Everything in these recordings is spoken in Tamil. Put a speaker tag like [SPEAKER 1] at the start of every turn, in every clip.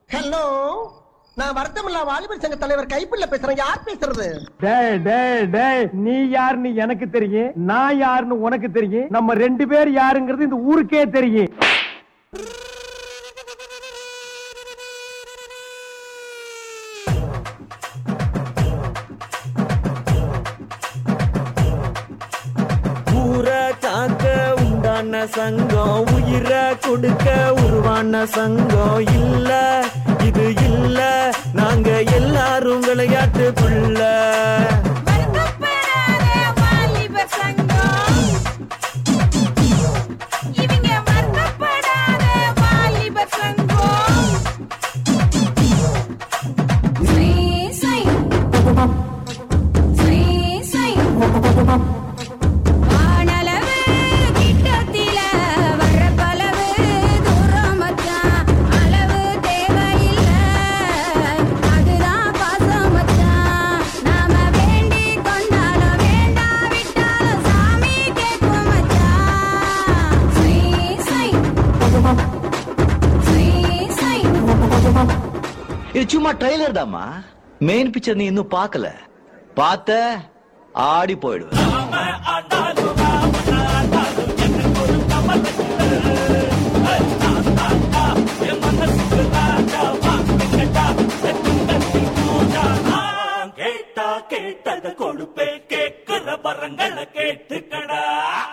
[SPEAKER 1] ஹலோ நான் வருத்தமில்லா வாலிபர் சங்க தலைவர் கைப்பிள்ள பேசுறேன் யார் பேசுறது
[SPEAKER 2] டேய் டேய் டேய் நீ யாருன்னு எனக்கு தெரியும் நான் யாருன்னு உனக்கு தெரியும் நம்ம ரெண்டு பேர் யாருங்கிறது இந்த ஊருக்கே தெரியும்
[SPEAKER 3] ஊரை காக்க உண்டான சங்கம் உயிரை கொடுக்க உருவான சங்கம் இல்ல இது இல்ல நாங்க எல்லாரும் விளையாட்டுக்குள்ள
[SPEAKER 4] வருத்தப்படாத வாலிபர் சங்கம். இவங்க வருத்தப்படாத வாலிபர் சங்கம். ஸ்ரீ சை. ஸ்ரீ சை. வானளவு கிட்டத்தில வர்ற பலவு தூரம் மச்சான். அளவு தேவையில்ல. அதுதான் பாசம் மச்சான். நாம வேண்டிக் கொண்டாலும் வேண்டாவிட்டாலும் சாமி கேட்கும் மச்சான். ஸ்ரீ சை. ஸ்ரீ சை.
[SPEAKER 5] இது சும்மா ட்ரைலர் தாம்மா மெயின் பிக்சர் நீ இன்னும் பார்க்கல பார்த்த ஆடி போயிடுவ
[SPEAKER 3] கேட்டா கேட்டத கொடுப்பே கேட்கிற வரங்களை கேட்டுக்கடா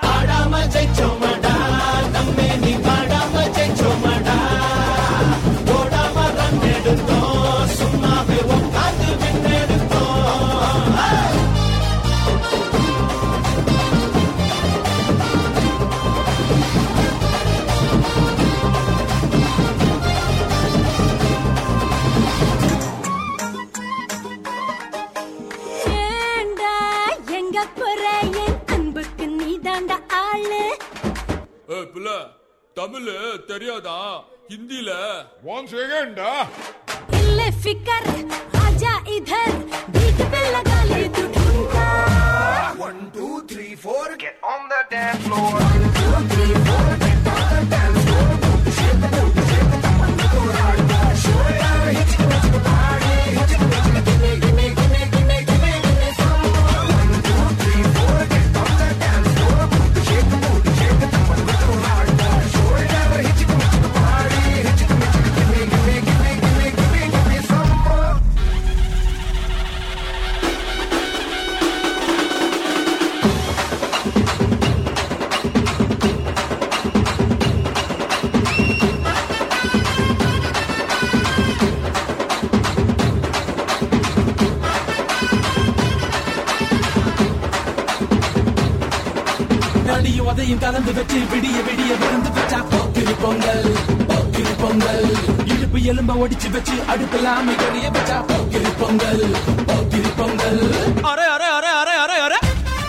[SPEAKER 4] ஏண்டா எங்க போற என் அன்புக்கு நீதாண்ட ஆளு
[SPEAKER 6] ஏய் புள்ள தமிழ் தெரியாதா ஹிந்தில
[SPEAKER 7] ஒன் செகண்டா
[SPEAKER 4] இல்ல फिकर आजा इधर बीट पे लगा ले तू ठुमका
[SPEAKER 7] one two three four get on the dance floor
[SPEAKER 4] One, two, three, four, get on the dance floor. Shake the booty, shake the bum, go hard, shoulder, hit it, hit it, party, hit it, hit it, gimme, gimme, gimme, gimme, gimme, gimme some more.
[SPEAKER 7] One two three four get on the dance floor shake the booty shake the தம்மன் with hard shoulder hit it hit it party hit it hit it give me give me give me give me give me give me some more
[SPEAKER 8] அடியும் அதையும் கலந்து வச்சு விடிய விடிய விருந்து வச்சா போக்கிரி பொங்கல் போக்கிரி பொங்கல் இடுப்பு எலும்ப ஒடிச்சு வச்சு அடுப்பெல்லாம் எரிய வச்சா போக்கிரி பொங்கல் போக்கிரி பொங்கல் அரே அரே அரே அரே அரே அரே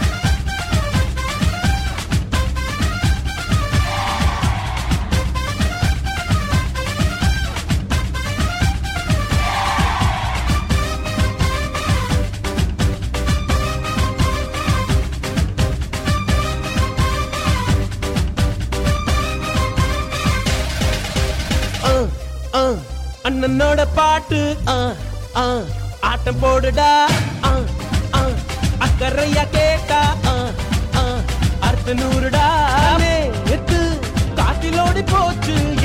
[SPEAKER 8] அண்ணனோட பாட்டு ஆ, ஆ, ஆட்டம் போடுடா ஆ, ஆ, அக்கறையா கேட்டா ஆ, ஆ, அர்த்த நூறுடா நேத்து காட்டிலோடி போச்சு